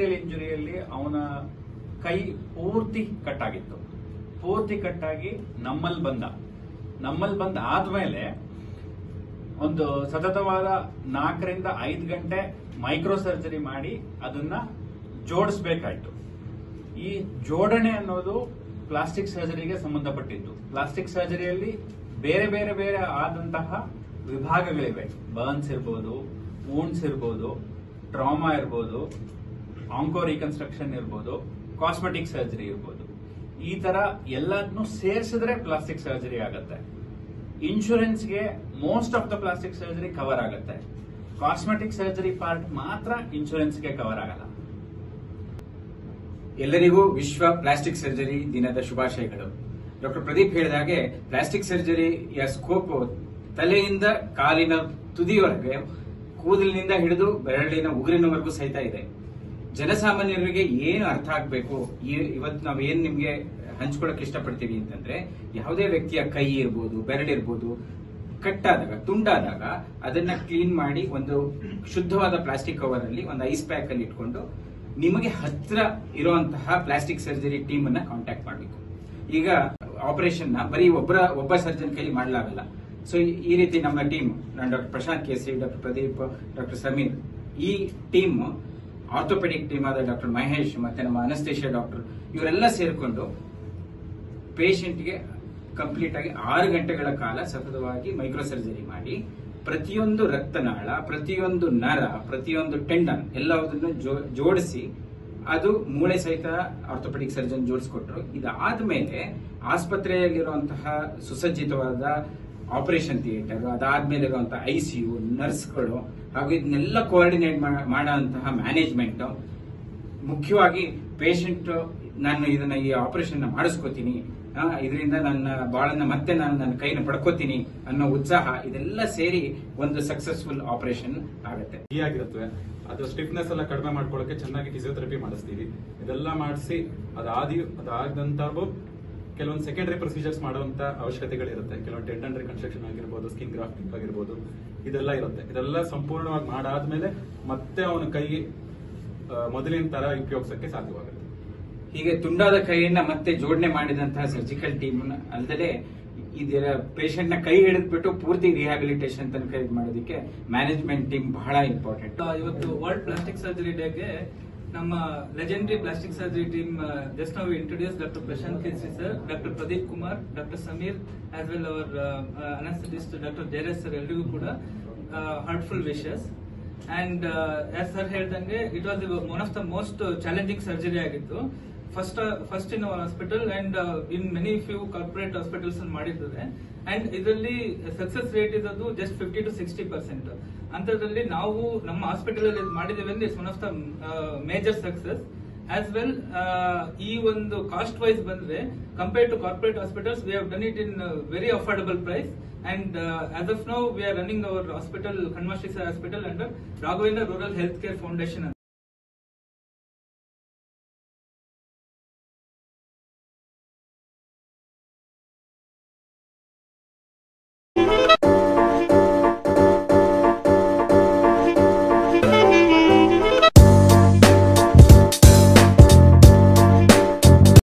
industrial ಇಂಜುರಿಯಲ್ಲಿ ಅವನ ಕೈ ಪೂರ್ತಿ ಕಟ್ಟಾಗಿತ್ತು ಪೂರ್ತಿ ಕಟ್ಟಾಗಿ ನಮ್ಮಲ್ಲಿ ಬಂದ ನಮ್ಮಲ್ಲಿ ಬಂದ ಆದ್ಮೇಲೆ ಒಂದು ಸತತವಾದ ನಾಲ್ಕರಿಂದ ಐದು ಗಂಟೆ ಮೈಕ್ರೋ ಸರ್ಜರಿ ಮಾಡಿ ಅದನ್ನ ಜೋಡಿಸ್ಬೇಕಾಯ್ತು ಈ ಜೋಡಣೆ ಅನ್ನೋದು ಪ್ಲಾಸ್ಟಿಕ್ ಸರ್ಜರಿಗೆ ಸಂಬಂಧಪಟ್ಟಿದ್ದು ಪ್ಲಾಸ್ಟಿಕ್ ಸರ್ಜರಿಯಲ್ಲಿ ಬೇರೆ ಬೇರೆ ಬೇರೆ ಆದಂತಹ ವಿಭಾಗಗಳಿವೆ ಬರ್ನ್ಸ್ ಇರ್ಬೋದು ವೂಂಡ್ಸ್ ಇರ್ಬೋದು ಟ್ರಾಮಾ ಇರ್ಬೋದು ಆಂಕೋ ರಿಕನ್ಸ್ಟ್ರಕ್ಷನ್ ಇರ್ಬೋದು ಕಾಸ್ಮೆಟಿಕ್ ಸರ್ಜರಿ ಇರ್ಬೋದು ಈ ತರ ಎಲ್ಲದನ್ನು ಸೇರಿಸಿದ್ರೆ ಪ್ಲಾಸ್ಟಿಕ್ ಸರ್ಜರಿ ಆಗುತ್ತೆ ಇನ್ಶೂರೆನ್ಸ್ಗೆ most of the plastic surgery cover ಆಗುತ್ತೆ ಕಾಸ್ಮೆಟಿಕ್ ಸರ್ಜರಿ ಪಾರ್ಟ್ ಮಾತ್ರ ಇನ್ಶೂರೆನ್ಸ್ಗೆ ಕವರ್ ಆಗಲ್ಲ ಎಲ್ಲರಿಗೂ ವಿಶ್ವ ಪ್ಲಾಸ್ಟಿಕ್ ಸರ್ಜರಿ ದಿನದ ಶುಭಾಶಯಗಳು ಡಾಕ್ಟರ್ ಪ್ರದೀಪ್ ಹೇಳಿದ ಹಾಗೆ ಪ್ಲಾಸ್ಟಿಕ್ ಸರ್ಜರಿಯ ಸ್ಕೋಪ್ ತಲೆಯಿಂದ ಕಾಲಿನ ತುದಿಯವರೆಗೆ ಕೂದಲಿನಿಂದ ಹಿಡಿದು ಬೆರಳಿನ ಉಗುರಿನವರೆಗೂ ಸಹಿತ ಇದೆ ಜನಸಾಮಾನ್ಯರಿಗೆ ಏನು ಅರ್ಥ ಆಗ್ಬೇಕು ಈ- ಇವತ್ತು ನಾವು ಏನ್ ನಿಮ್ಗೆ ಹಂಚ್ಕೊಳಕ್ ಇಷ್ಟಪಡ್ತೀವಿ ಅಂತಂದ್ರೆ ಯಾವುದೇ ವ್ಯಕ್ತಿಯ ಕೈ ಇರ್ಬೋದು ಬೆರಳಿರ್ಬೋದು ಕಟ್ಟಾದಾಗ ತುಂಡಾದಾಗ ಅದನ್ನ ಕ್ಲೀನ್ ಮಾಡಿ ಒಂದು ಶುದ್ಧವಾದ ಪ್ಲಾಸ್ಟಿಕ್ ಕವರ್ ಅಲ್ಲಿ ಒಂದು ಐಸ್ ಪ್ಯಾಕ್ ಅಲ್ಲಿ ಇಟ್ಕೊಂಡು ನಿಮಗೆ ಹತ್ರ ಇರುವಂತಹ ಪ್ಲಾಸ್ಟಿಕ್ ಸರ್ಜರಿ ಟೀಮ್ ಅನ್ನ ಕಾಂಟ್ಯಾಕ್ಟ್ ಮಾಡಬೇಕು ಈಗ ಆಪರೇಷನ್ ನ ಬರೀ ಒಬ್ಬರ ಒಬ್ಬ ಸರ್ಜನ್ ಕೈಲಿ ಮಾಡಲಾಗಲ್ಲ ಸೊ ಈ ರೀತಿ ನಮ್ಮ ಟೀಮ್ ನಾನು ಡಾಕ್ಟರ್ ಪ್ರಶಾಂತ್ ಕೇಸರಿ ಡಾಕ್ಟರ್ ಪ್ರದೀಪ್ ಡಾಕ್ಟರ್ ಸಮೀರ್ ಈ ಟೀಮ್ ಆರ್ಥೋಪೆಡಿಕ್ ಟೀಮ್ ಆದ ಡಾಕ್ಟರ್ ಮಹೇಶ್ ಮತ್ತೆ ನಮ್ಮ ಅನಸ್ತೇಷಿಯಾ ಡಾಕ್ಟರ್ ಇವರೆಲ್ಲ ಸೇರಿಕೊಂಡು ಪೇಷಂಟ್ಗೆ ಕಂಪ್ಲೀಟ್ ಆಗಿ ಆರು ಗಂಟೆಗಳ ಕಾಲ ಸತತವಾಗಿ ಮೈಕ್ರೋ ಸರ್ಜರಿ ಮಾಡಿ ಪ್ರತಿಯೊಂದು ರಕ್ತನಾಳ ಪ್ರತಿಯೊಂದು ನರ ಪ್ರತಿಯೊಂದು ಟೆಂಡನ್ ಎಲ್ಲವುದನ್ನು ಜೋ- ಜೋಡಿಸಿ ಅದು ಮೂಳೆ ಸಹಿತ ಆರ್ಥೋಪೆಡಿಕ್ ಸರ್ಜನ್ ಜೋಡಿಸ್ಕೊಟ್ರು ಇದಾದ್ಮೇಲೆ ಆಸ್ಪತ್ರೆಯಲ್ಲಿರುವಂತಹ ಸುಸಜ್ಜಿತವಾದ ಆಪರೇಷನ್ ಥಿಯೇಟರ್ ಅದಾದ್ಮೇಲೆ ಇರುವಂತಹ ಐಸಿಯು ನರ್ಸ್ಗಳು ಹಾಗೂ ಇದನ್ನೆಲ್ಲ ಕೋಆರ್ಡಿನೇಟ್ ಮಾಡುವಂತಹ ಮ್ಯಾನೇಜ್ಮೆಂಟ್ ಮುಖ್ಯವಾಗಿ ಪೇಷಂಟ್ ನಾನು ಇದನ್ನ ಈ ಆಪರೇಷನ್ ಮಾಡಿಸ್ಕೋತೀನಿ ಇದರಿಂದ ನನ್ನ ಬಾಳನ್ನ ಮತ್ತೆ ನಾನು ನನ್ನ ಕೈನ ಪಡ್ಕೋತೀನಿ ಅನ್ನೋ ಉತ್ಸಾಹ ಇದೆಲ್ಲ ಸೇರಿ ಒಂದು ಸಕ್ಸಸ್ಫುಲ್ ಆಪರೇಷನ್ ಆಗುತ್ತೆ ಫ್ರೀ ಆಗಿರುತ್ತವೆ ಅದು ಸ್ಟಿಫ್ನೆಸ್ ಎಲ್ಲ ಕಡಿಮೆ ಮಾಡ್ಕೊಳ್ಳೋಕೆ ಚೆನ್ನಾಗಿ ಫಿಸಿಯೋಥೆರಪಿ ಮಾಡಿಸ್ತೀವಿ ಇದೆಲ್ಲ ಮಾಡಿಸಿ ಅದಾದಿ ಅದಾದಂತಾಗೂ ಕೆಲವೊಂದು ಸೆಕೆಂಡರಿ ಪ್ರೊಸೀಜರ್ಸ್ ಮಾಡುವಂತ ಅವಶ್ಯಕತೆಗಳಿರುತ್ತೆ ಕೆಲವೊಂದು ಟೆಂಡನ್ ರಿಕನ್ಸ್ಟ್ರಕ್ಷನ್ ಆಗಿರ್ಬೋದು ಸ್ಕಿನ್ ಗ್ರಾಫ್ಟಿಂಗ್ ಆಗಿರ್ಬೋದು ಇದೆಲ್ಲ ಇರುತ್ತೆ ಇದೆಲ್ಲ ಸಂಪೂರ್ಣವಾಗಿ ಮಾಡಾದ್ಮೇಲೆ ಮತ್ತೆ ಅವನ ಕೈ ಆ, ಮೊದಲಿನ ತರ ಉಪಯೋಗಿಸಕ್ಕೆ ಸಾಧ್ಯವಾಗುತ್ತೆ ಹೀಗೆ ತುಂಡಾದ ಕೈಯನ್ನ ಮತ್ತೆ ಜೋಡಣೆ ಮಾಡಿದಂತಹ ಸರ್ಜಿಕಲ್ ಟೀಮ್ ಅಲ್ಲದೆ ಇದರ ಪೇಷಂಟ್ ನ ಕೈ ಹಿಡಿದ್ಬಿಟ್ಟು ಪೂರ್ತಿ ರಿಹ್ಯಾಬಿಲಿಟೇಷನ್ ತನಕ ಇದು ಮಾಡೋದಕ್ಕೆ ಮ್ಯಾನೇಜ್ಮೆಂಟ್ ಟೀಮ್ ಬಹಳ ಇಂಪಾರ್ಟೆಂಟ್ ಆ, ಇವತ್ತು ವರ್ಲ್ಡ್ ಪ್ಲಾಸ್ಟಿಕ್ ಸರ್ಜರಿ ಡೇಗೆ ನಮ್ಮ legendary plastic surgery team just ನಾವು introduce doctor Prashanth Kesari sir doctor Pradeep Kumar doctor Sameer as well our anaesthetist doctor Jayaraj sir ಎಲ್ರಿಗೂ ಕೂಡ heartful wishes and as sir ಹೇಳ್ದಂಗೆ it was one of the most challenging surgery ಆಗಿತ್ತು first first in our hospital and in many few corporate hospitals ಮಾಡಿದ್ದಾರೆ and ಇದರಲ್ಲಿ success rate ಇರೋದು just fifty to sixty percent ಅಂತದ್ರಲ್ಲಿ ನಾವು ನಮ್ಮ hospital ಅಲ್ಲಿ ಇದ್ ಮಾಡಿದ್ದೇವೆ ಅಂದ್ರೆ it's one of the major success as well ಈ ಒಂದು ಕಾಸ್ಟ್ ವೈಸ್ ಬಂದ್ರೆ compare to corporate hospitals we have done it in very affordable price and as of now we are running our hospital Kanmashree hospital under Raghavendra rural health care foundation ಅಂತ